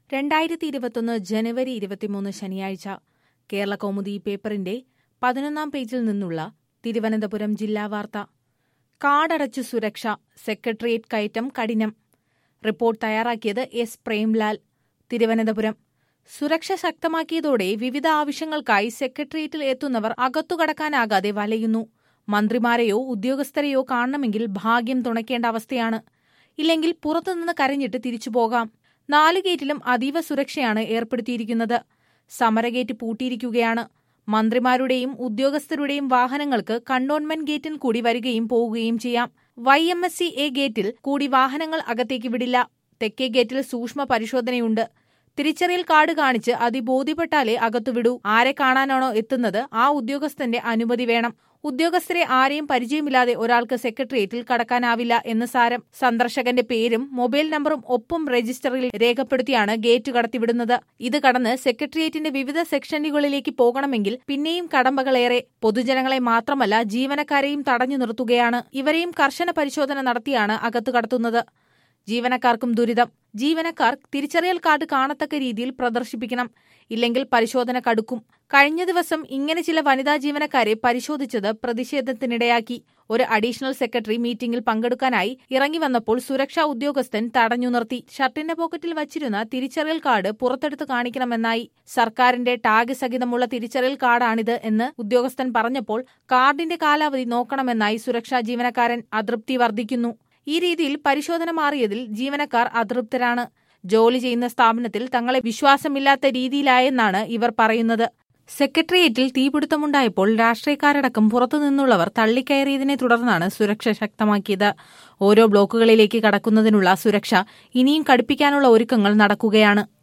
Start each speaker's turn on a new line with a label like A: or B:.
A: രണ്ടായിരത്തി ഇരുപത്തൊന്ന് ജനുവരി ഇരുപത്തിമൂന്ന് ശനിയാഴ്ച കേരള കൗമുദി പേപ്പറിന്റെ പതിനൊന്നാം പേജിൽ നിന്നുള്ള തിരുവനന്തപുരം ജില്ലാ വാർത്ത കാടടച്ചു സുരക്ഷ സെക്രട്ടേറിയറ്റ് കയറ്റം കഠിനം റിപ്പോർട്ട് തയ്യാറാക്കിയത് എസ് പ്രേംലാൽ തിരുവനന്തപുരം സുരക്ഷ ശക്തമാക്കിയതോടെ വിവിധ ആവശ്യങ്ങൾക്കായി സെക്രട്ടേറിയറ്റിൽ എത്തുന്നവർ അകത്തുകടക്കാനാകാതെ വലയുന്നു മന്ത്രിമാരെയോ ഉദ്യോഗസ്ഥരെയോ കാണണമെങ്കിൽ ഭാഗ്യം തുണയ്ക്കേണ്ട അവസ്ഥയാണ് ഇല്ലെങ്കിൽ പുറത്തുനിന്ന് കരഞ്ഞിട്ട് തിരിച്ചു പോകാം നാല് ഗേറ്റിലും അതീവ സുരക്ഷയാണ് ഏർപ്പെടുത്തിയിരിക്കുന്നത് സമരഗേറ്റ് പൂട്ടിയിരിക്കുകയാണ് മന്ത്രിമാരുടെയും ഉദ്യോഗസ്ഥരുടെയും വാഹനങ്ങൾക്ക് കണ്ടോൺമെന്റ് ഗേറ്റിൽ കൂടി വരികയും പോവുകയും ചെയ്യാം Y M S C A ഗേറ്റിൽ കൂടി വാഹനങ്ങൾ അകത്തേക്ക് വിടില്ല തെക്കേ ഗേറ്റിൽ സൂക്ഷ്മ പരിശോധനയുണ്ട് തിരിച്ചറിയൽ കാർഡ് കാണിച്ച് അതിബോധ്യപ്പെട്ടാലേ അകത്തുവിടൂ ആരെ കാണാനാണോ എത്തുന്നത് ആ ഉദ്യോഗസ്ഥന്റെ അനുമതി വേണം ഉദ്യോഗസ്ഥരെ ആരെയും പരിചയമില്ലാതെ ഒരാൾക്ക് സെക്രട്ടേറിയറ്റിൽ കടക്കാനാവില്ല എന്ന് സാരം സന്ദർശകന്റെ പേരും മൊബൈൽ നമ്പറും ഒപ്പം രജിസ്റ്ററിൽ രേഖപ്പെടുത്തിയാണ് ഗേറ്റ് കടത്തിവിടുന്നത് ഇത് കടന്ന് സെക്രട്ടേറിയറ്റിന്റെ വിവിധ സെക്ഷനുകളിലേക്ക് പോകണമെങ്കിൽ പിന്നെയും കടമ്പകളേറെ പൊതുജനങ്ങളെ മാത്രമല്ല ജീവനക്കാരെയും തടഞ്ഞു നിർത്തുകയാണ് ഇവരെയും കർശന പരിശോധന നടത്തിയാണ് അകത്തു കടത്തുന്നത് ജീവനക്കാർക്കും ദുരിതം ജീവനക്കാർ തിരിച്ചറിയൽ കാർഡ് കാണത്തക്ക രീതിയിൽ പ്രദർശിപ്പിക്കണം ഇല്ലെങ്കിൽ പരിശോധന കടുക്കും കഴിഞ്ഞ ദിവസം ഇങ്ങനെ ചില വനിതാ ജീവനക്കാരെ പരിശോധിച്ചത് പ്രതിഷേധത്തിനിടയാക്കി ഒരു അഡീഷണൽ സെക്രട്ടറി മീറ്റിംഗിൽ പങ്കെടുക്കാനായി ഇറങ്ങി വന്നപ്പോൾ സുരക്ഷാ ഉദ്യോഗസ്ഥൻ തടഞ്ഞു നിർത്തി ഷർട്ടിന്റെ പോക്കറ്റിൽ വച്ചിരുന്ന തിരിച്ചറിയൽ കാർഡ് പുറത്തെടുത്ത് കാണിക്കണമെന്നായി സർക്കാരിന്റെ ടാഗ് സഹിതമുള്ള തിരിച്ചറിയൽ കാർഡാണിത് എന്ന് ഉദ്യോഗസ്ഥൻ പറഞ്ഞപ്പോൾ കാർഡിന്റെ കാലാവധി നോക്കണമെന്നായി സുരക്ഷാ ജീവനക്കാരൻ അതൃപ്തി വർദ്ധിക്കുന്നു ഈ രീതിയിൽ പരിശോധന മാറിയതിൽ ജീവനക്കാർ അതൃപ്തരാണ് ജോലി ചെയ്യുന്ന സ്ഥാപനത്തിൽ തങ്ങളെ വിശ്വാസമില്ലാത്ത രീതിയിലായെന്നാണ് ഇവർ പറയുന്നത് സെക്രട്ടേറിയറ്റിൽ തീപിടുത്തമുണ്ടായപ്പോൾ രാഷ്ട്രീയക്കാരടക്കം പുറത്തുനിന്നുള്ളവർ തള്ളിക്കയറിയതിനെ തുടർന്നാണ് സുരക്ഷ ശക്തമാക്കിയത് ഓരോ ബ്ലോക്കുകളിലേക്ക് കടക്കുന്നതിനുള്ള സുരക്ഷ ഇനിയും കടുപ്പിക്കാനുള്ള ഒരുക്കങ്ങൾ നടക്കുകയാണ്